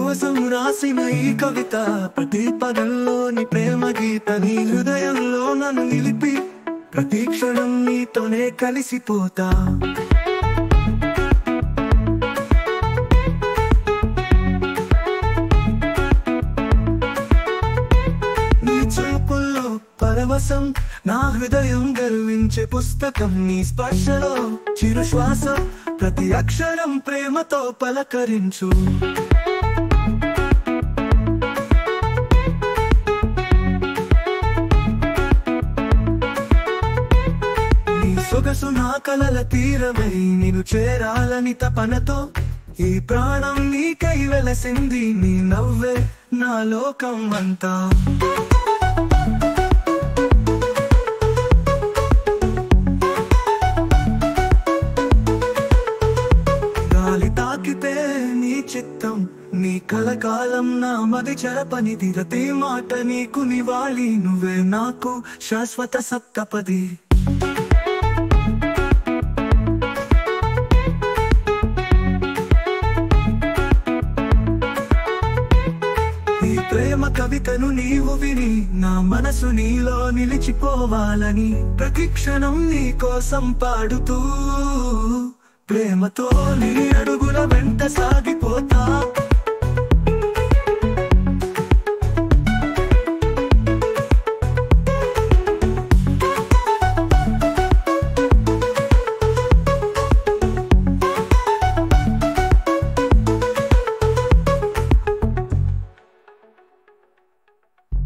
కోసం రాసిన ఈ కవిత ప్రతి పదంలోని ప్రేమ గీత నీ హృదయంలో నన్ను నిలిపి ప్రతి క్షణం నీతోనే కలిసిపోతా నీ చూపుల్లో పరవశం నా హృదయం గర్వించే పుస్తకం నీ స్పర్శలో చిరు శ్వాస ప్రతి అక్షరం ప్రేమతో పలకరించు నీ సొగసు నా కలల తీరమై నిన్ను చేరాలని తపనతో ఈ ప్రాణం నీకై వెలసింది నీ నవ్వే నా లోకం అంతా గాలి తాకితే నీ చిత్తం నీ కలకాలం నా మది చెరపనిది ప్రతి మాట నీకు నివాళి నువ్వే నాకు శాశ్వత సప్తపది ఈ ప్రేమ కవితను నీవు విని నా మనసు నీలో నిలిచిపోవాలని ప్రతి క్షణం నీ కోసం పాడుతూ ప్రేమతో నీ అడుగుల వెంట సాగిపోతా